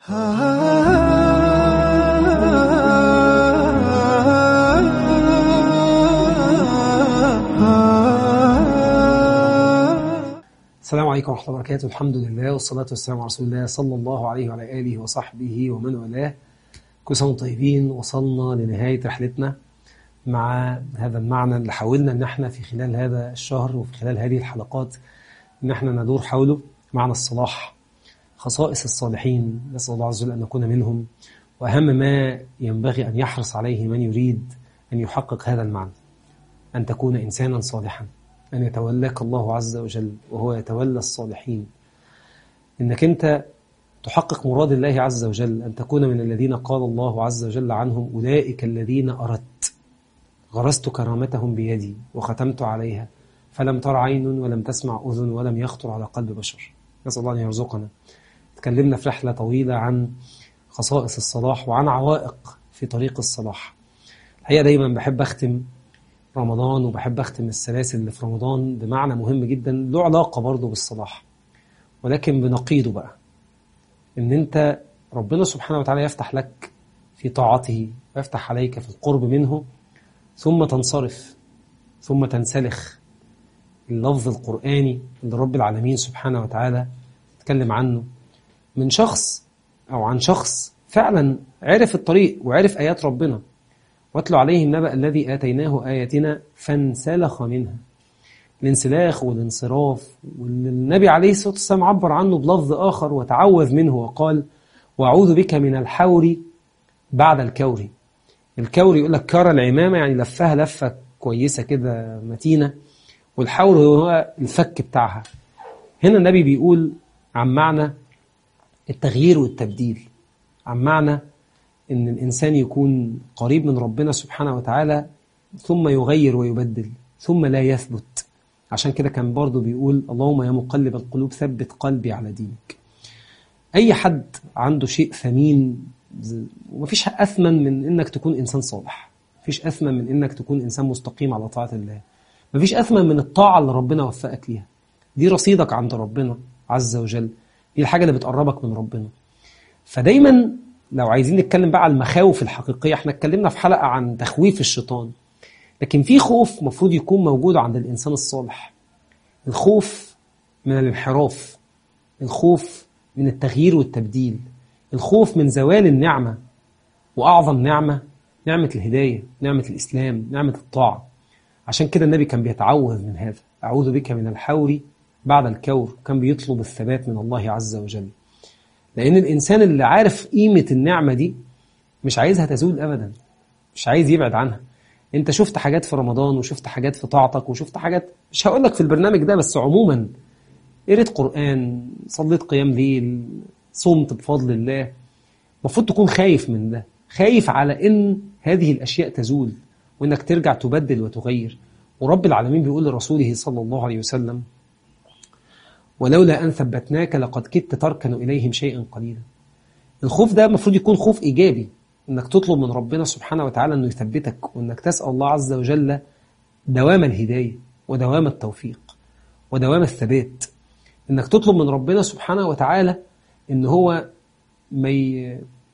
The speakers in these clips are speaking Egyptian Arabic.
السلام عليكم ورحمة الله وبركاته الحمد لله والصلاة والسلام على رسول الله صلى الله عليه وعلى آله وصحبه ومن والاه كل سنة وانتم طيبين وصلنا لنهاية رحلتنا مع هذا المعنى اللي حاولنا ان احنا في خلال هذا الشهر وفي خلال هذه الحلقات ان احنا ندور حوله معنى الصلاح خصائص الصالحين نسأل الله عز وجل أن نكون منهم وأهم ما ينبغي أن يحرص عليه من يريد أن يحقق هذا المعنى أن تكون إنسانا صالحا أن يتولاك الله عز وجل وهو يتولى الصالحين إنك أنت تحقق مراد الله عز وجل أن تكون من الذين قال الله عز وجل عنهم أولئك الذين أردت غرست كرامتهم بيدي وختمت عليها فلم تر عين ولم تسمع أذن ولم يخطر على قلب بشر نسأل الله أن يرزقنا تكلمنا في رحلة طويلة عن خصائص الصلاح وعن عوائق في طريق الصلاح الحقيقة دايما بحب أختم رمضان وبحب أختم السلاسل اللي في رمضان بمعنى مهم جدا له علاقة برضه بالصلاح ولكن بنقيضه بقى إن أنت ربنا سبحانه وتعالى يفتح لك في طاعته ويفتح عليك في القرب منه ثم تنصرف ثم تنسلخ اللفظ القرآني اللي رب العالمين سبحانه وتعالى اتكلم عنه من شخص أو عن شخص فعلا عرف الطريق وعرف آيات ربنا واتلو عليه النبأ الذي آتيناه آياتنا فانسلخ منها الانسلاخ والانصراف والنبي عليه الصلاة والسلام عبر عنه بلفظ آخر وتعوذ منه وقال وأعوذ بك من الحور بعد الكور الكور يقول لك كار العمامة يعني لفها لفة كويسة كده متينة والحور هو الفك بتاعها هنا النبي بيقول عن معنى التغيير والتبديل عن معنى ان الانسان يكون قريب من ربنا سبحانه وتعالى ثم يغير ويبدل ثم لا يثبت عشان كده كان برضه بيقول اللهم يا مقلب القلوب ثبت قلبي على دينك اي حد عنده شيء ثمين ومفيش اثمن من انك تكون انسان صالح مفيش اثمن من انك تكون انسان مستقيم على طاعه الله مفيش اثمن من الطاعه اللي ربنا وفقك ليها دي رصيدك عند ربنا عز وجل دي الحاجة اللي بتقربك من ربنا فدايما لو عايزين نتكلم بقى على المخاوف الحقيقية احنا اتكلمنا في حلقة عن تخويف الشيطان لكن في خوف مفروض يكون موجود عند الإنسان الصالح الخوف من الانحراف الخوف من التغيير والتبديل الخوف من زوال النعمة وأعظم نعمة نعمة الهداية نعمة الإسلام نعمة الطاعة عشان كده النبي كان بيتعوذ من هذا أعوذ بك من الحور بعد الكور كان بيطلب الثبات من الله عز وجل لأن الإنسان اللي عارف قيمة النعمة دي مش عايزها تزول أبدا مش عايز يبعد عنها انت شفت حاجات في رمضان وشفت حاجات في طاعتك وشفت حاجات مش هقول لك في البرنامج ده بس عموما قريت قرآن صليت قيام ليل صمت بفضل الله المفروض تكون خايف من ده خايف على ان هذه الاشياء تزول وانك ترجع تبدل وتغير ورب العالمين بيقول لرسوله صلى الله عليه وسلم ولولا أن ثبتناك لقد كدت تركن إليهم شيئا قليلا الخوف ده المفروض يكون خوف إيجابي إنك تطلب من ربنا سبحانه وتعالى أنه يثبتك وإنك تسأل الله عز وجل دوام الهداية ودوام التوفيق ودوام الثبات إنك تطلب من ربنا سبحانه وتعالى إن هو ما ي...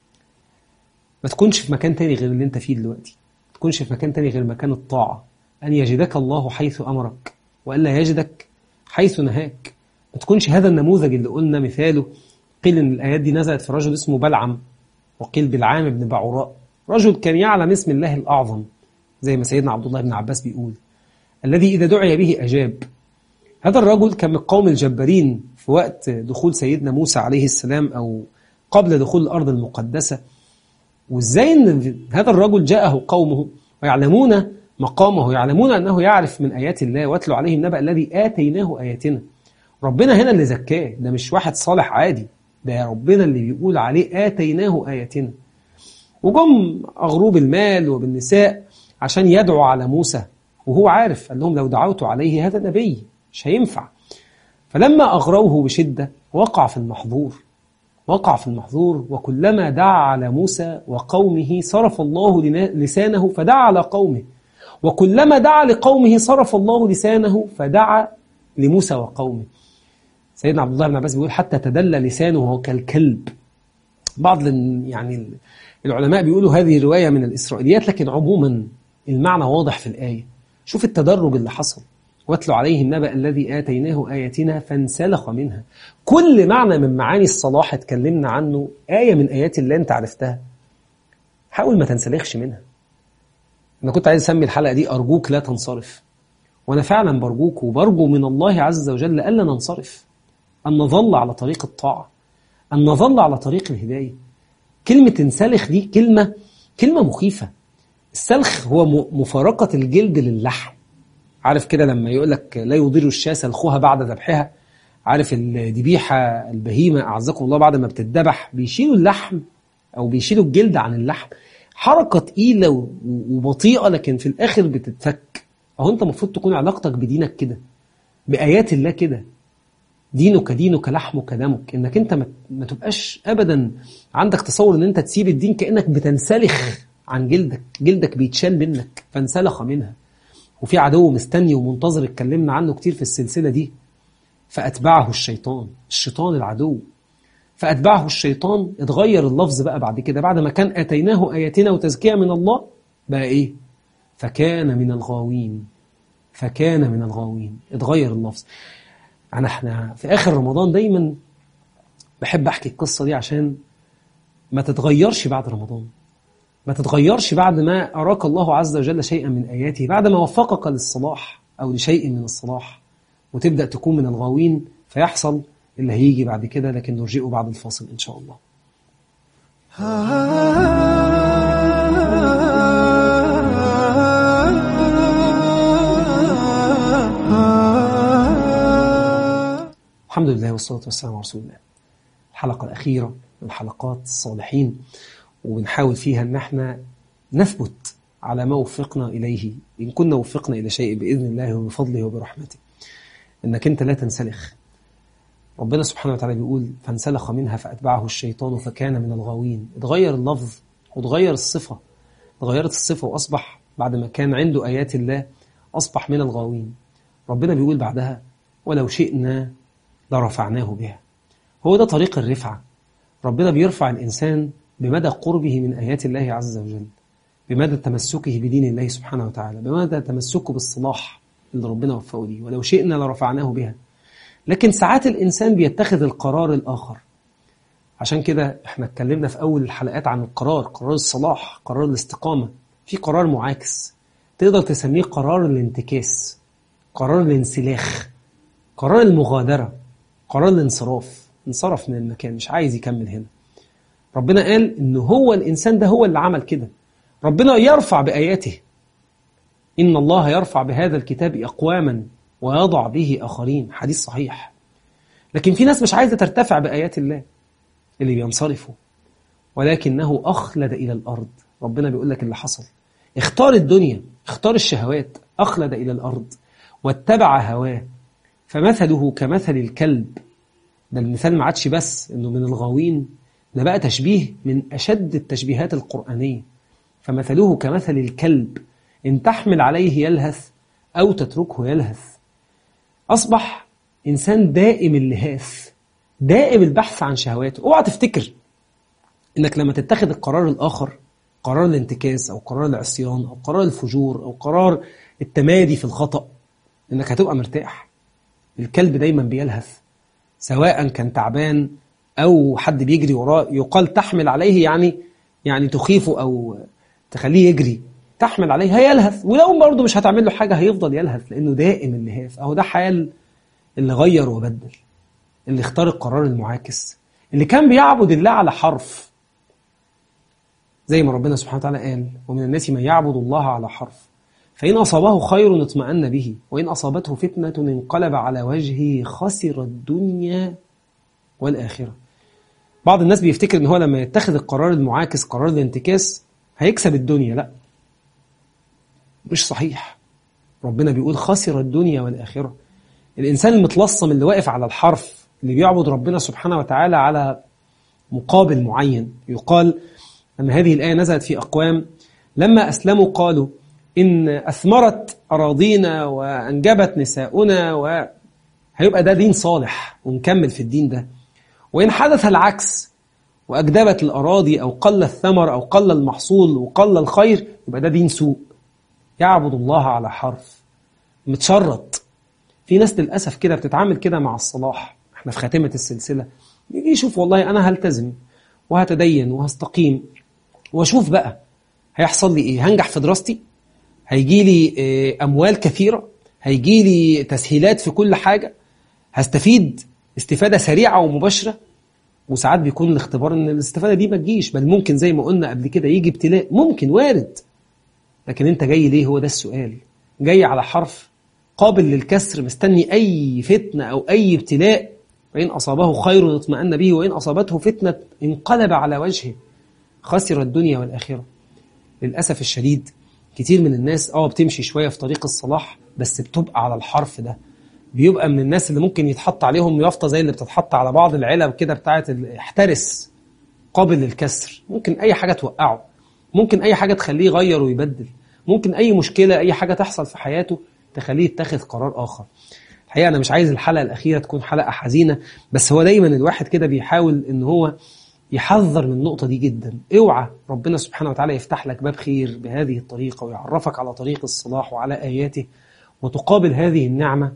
ما تكونش في مكان تاني غير اللي انت فيه دلوقتي ما تكونش في مكان تاني غير مكان الطاعة أن يجدك الله حيث أمرك وألا يجدك حيث نهاك ما تكونش هذا النموذج اللي قلنا مثاله قيل ان الايات دي نزلت في رجل اسمه بلعم وقيل بلعام بن بعوراء رجل كان يعلم اسم الله الاعظم زي ما سيدنا عبد الله بن عباس بيقول الذي اذا دعي به اجاب هذا الرجل كان من القوم الجبارين في وقت دخول سيدنا موسى عليه السلام او قبل دخول الارض المقدسه وازاي ان هذا الرجل جاءه قومه ويعلمون مقامه يعلمون انه يعرف من ايات الله واتلو عليهم النبأ الذي اتيناه اياتنا ربنا هنا اللي زكاه ده مش واحد صالح عادي ده ربنا اللي بيقول عليه آتيناه آياتنا وجم أغروب المال وبالنساء عشان يدعو على موسى وهو عارف قال لهم لو دعوت عليه هذا نبي مش هينفع فلما أغروه بشدة وقع في المحظور وقع في المحظور وكلما دعا على موسى وقومه صرف الله لسانه فدعا على قومه وكلما دعا لقومه صرف الله لسانه فدعا لموسى وقومه سيدنا عبد الله بن عباس بيقول حتى تدلى لسانه وهو كالكلب بعض يعني العلماء بيقولوا هذه رواية من الإسرائيليات لكن عموما المعنى واضح في الآية شوف التدرج اللي حصل واتلو عليهم نبأ الذي آتيناه آياتنا فانسلخ منها كل معنى من معاني الصلاح اتكلمنا عنه آية من آيات الله أنت عرفتها حاول ما تنسلخش منها أنا كنت عايز أسمي الحلقة دي أرجوك لا تنصرف وأنا فعلا برجوك وبرجو من الله عز وجل ألا ننصرف أن نظل على طريق الطاعة أن نظل على طريق الهداية كلمة انسلخ دي كلمة كلمة مخيفة السلخ هو مفارقة الجلد للحم عارف كده لما يقول لك لا يضير الشاة سلخها بعد ذبحها عارف الذبيحة البهيمة أعزكم الله بعد ما بتتذبح بيشيلوا اللحم أو بيشيلوا الجلد عن اللحم حركة تقيلة وبطيئة لكن في الآخر بتتفك أهو أنت المفروض تكون علاقتك بدينك كده بآيات الله كده دينك دينك لحمك دمك انك انت ما تبقاش ابدا عندك تصور ان انت تسيب الدين كانك بتنسلخ عن جلدك جلدك بيتشال منك فانسلخ منها وفي عدو مستني ومنتظر اتكلمنا عنه كتير في السلسلة دي فأتبعه الشيطان الشيطان العدو فأتبعه الشيطان اتغير اللفظ بقى بعد كده بعد ما كان أتيناه آياتنا وتزكية من الله بقى إيه فكان من الغاوين فكان من الغاوين اتغير اللفظ أنا احنا في آخر رمضان دايما بحب أحكي القصة دي عشان ما تتغيرش بعد رمضان ما تتغيرش بعد ما أراك الله عز وجل شيئا من آياته بعد ما وفقك للصلاح أو لشيء من الصلاح وتبدأ تكون من الغاوين فيحصل اللي هيجي بعد كده لكن نرجئه بعد الفاصل إن شاء الله الحمد لله والصلاة والسلام على رسول الله الحلقة الأخيرة من حلقات الصالحين وبنحاول فيها ان احنا نثبت على ما وفقنا إليه إن كنا وفقنا إلى شيء بإذن الله وبفضله وبرحمته إنك أنت لا تنسلخ ربنا سبحانه وتعالى بيقول فانسلخ منها فأتبعه الشيطان فكان من الغاوين اتغير اللفظ وتغير الصفة اتغيرت الصفة وأصبح بعد ما كان عنده آيات الله أصبح من الغاوين ربنا بيقول بعدها ولو شئنا لرفعناه بها هو ده طريق الرفعة ربنا بيرفع الإنسان بمدى قربه من آيات الله عز وجل بمدى تمسكه بدين الله سبحانه وتعالى بمدى تمسكه بالصلاح اللي ربنا وفقه ليه ولو شئنا لرفعناه بها لكن ساعات الإنسان بيتخذ القرار الآخر عشان كده احنا اتكلمنا في أول الحلقات عن القرار قرار الصلاح قرار الاستقامة في قرار معاكس تقدر تسميه قرار الانتكاس قرار الانسلاخ قرار المغادرة قرار الانصراف انصرف من المكان مش عايز يكمل هنا ربنا قال ان هو الانسان ده هو اللي عمل كده ربنا يرفع باياته ان الله يرفع بهذا الكتاب اقواما ويضع به اخرين حديث صحيح لكن في ناس مش عايزه ترتفع بايات الله اللي بينصرفوا ولكنه اخلد الى الارض ربنا بيقول لك اللي حصل اختار الدنيا اختار الشهوات اخلد الى الارض واتبع هواه فمثله كمثل الكلب ده المثال ما عادش بس انه من الغاوين ده بقى تشبيه من أشد التشبيهات القرآنية فمثله كمثل الكلب إن تحمل عليه يلهث أو تتركه يلهث أصبح إنسان دائم اللهاث دائم البحث عن شهواته اوعى تفتكر إنك لما تتخذ القرار الآخر قرار الانتكاس أو قرار العصيان أو قرار الفجور أو قرار التمادي في الخطأ إنك هتبقى مرتاح الكلب دايما بيلهث سواء كان تعبان أو حد بيجري وراه يقال تحمل عليه يعني يعني تخيفه أو تخليه يجري تحمل عليه هيلهث ولو برضه مش هتعمل له حاجة هيفضل يلهث لأنه دائم اللهاث أهو ده حال اللي غير وبدل اللي اختار القرار المعاكس اللي كان بيعبد الله على حرف زي ما ربنا سبحانه وتعالى قال ومن الناس من يعبد الله على حرف فإن أصابه خير اطمأن به وإن أصابته فتنة انقلب على وجهه خسر الدنيا والآخرة بعض الناس بيفتكر ان هو لما يتخذ القرار المعاكس قرار الانتكاس هيكسب الدنيا لا مش صحيح ربنا بيقول خسر الدنيا والآخرة الإنسان المتلصم اللي واقف على الحرف اللي بيعبد ربنا سبحانه وتعالى على مقابل معين يقال أن هذه الآية نزلت في أقوام لما أسلموا قالوا إن أثمرت أراضينا وأنجبت نساؤنا وهيبقى ده دين صالح ونكمل في الدين ده وإن حدث العكس وأجدبت الأراضي أو قل الثمر أو قل المحصول وقل الخير يبقى ده دين سوء يعبد الله على حرف متشرط في ناس للأسف كده بتتعامل كده مع الصلاح احنا في خاتمة السلسلة يجي يشوف والله أنا هلتزم وهتدين وهستقيم واشوف بقى هيحصل لي ايه هنجح في دراستي هيجي لي آه، اموال كثيره هيجي لي تسهيلات في كل حاجه هستفيد استفاده سريعه ومباشره وساعات بيكون الاختبار ان الاستفاده دي ما تجيش بل ممكن زي ما قلنا قبل كده يجي ابتلاء ممكن وارد لكن انت جاي ليه هو ده السؤال جاي على حرف قابل للكسر مستني اي فتنه او اي ابتلاء فان اصابه خير اطمأن به وان اصابته فتنه انقلب على وجهه خسر الدنيا والاخره للاسف الشديد كتير من الناس اه بتمشي شويه في طريق الصلاح بس بتبقى على الحرف ده بيبقى من الناس اللي ممكن يتحط عليهم يافطه زي اللي بتتحط على بعض العلب كده بتاعه ال- احترس قابل للكسر ممكن اي حاجه توقعه ممكن اي حاجه تخليه يغير ويبدل ممكن اي مشكله اي حاجه تحصل في حياته تخليه يتخذ قرار اخر الحقيقه انا مش عايز الحلقه الاخيره تكون حلقه حزينه بس هو دايما الواحد كده بيحاول ان هو يحذر من النقطه دي جدا اوعى ربنا سبحانه وتعالى يفتح لك باب خير بهذه الطريقه ويعرفك على طريق الصلاح وعلى اياته وتقابل هذه النعمه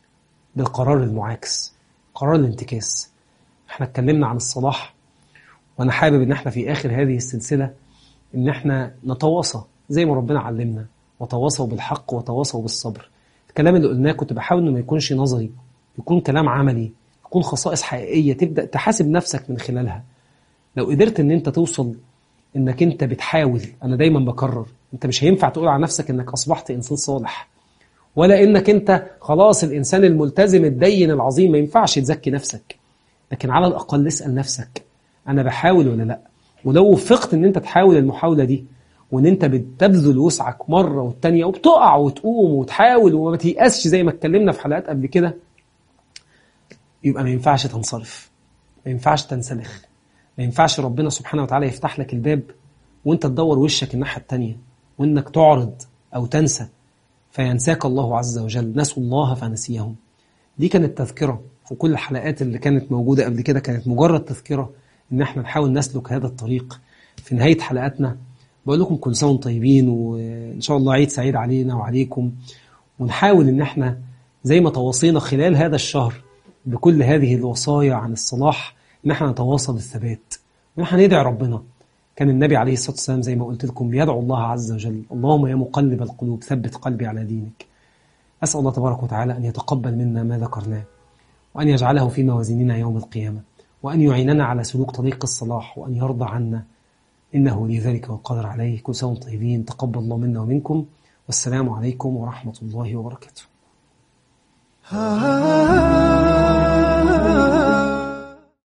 بالقرار المعاكس قرار الانتكاس احنا اتكلمنا عن الصلاح وانا حابب ان احنا في اخر هذه السلسله ان احنا نتواصى زي ما ربنا علمنا وتواصوا بالحق وتواصوا بالصبر الكلام اللي قلناه كنت بحاول انه ما يكونش نظري يكون كلام عملي يكون خصائص حقيقيه تبدا تحاسب نفسك من خلالها لو قدرت ان انت توصل انك انت بتحاول انا دايما بكرر انت مش هينفع تقول على نفسك انك اصبحت انسان صالح ولا انك انت خلاص الانسان الملتزم الدين العظيم ما ينفعش تزكي نفسك لكن على الاقل اسال نفسك انا بحاول ولا لا ولو وفقت ان انت تحاول المحاوله دي وان انت بتبذل وسعك مره والتانيه وبتقع وتقوم وتحاول وما تيأسش زي ما اتكلمنا في حلقات قبل كده يبقى ما ينفعش تنصرف ما ينفعش تنسلخ ما ينفعش ربنا سبحانه وتعالى يفتح لك الباب وانت تدور وشك الناحيه التانيه وانك تعرض او تنسى فينساك الله عز وجل نسوا الله فنسيهم دي كانت تذكرة وكل الحلقات اللي كانت موجودة قبل كده كانت مجرد تذكرة إن إحنا نحاول نسلك هذا الطريق في نهاية حلقاتنا بقول لكم كل سنة وانتم طيبين وإن شاء الله عيد سعيد علينا وعليكم ونحاول إن إحنا زي ما تواصينا خلال هذا الشهر بكل هذه الوصايا عن الصلاح إن إحنا نتواصى بالثبات وإن إحنا ندعي ربنا كان النبي عليه الصلاة والسلام زي ما قلت لكم يدعو الله عز وجل اللهم يا مقلب القلوب ثبت قلبي على دينك أسأل الله تبارك وتعالى أن يتقبل منا ما ذكرناه وأن يجعله في موازيننا يوم القيامة وأن يعيننا على سلوك طريق الصلاح وأن يرضى عنا إنه ولي ذلك والقدر عليه كل سنة وانتم طيبين تقبل الله منا ومنكم والسلام عليكم ورحمة الله وبركاته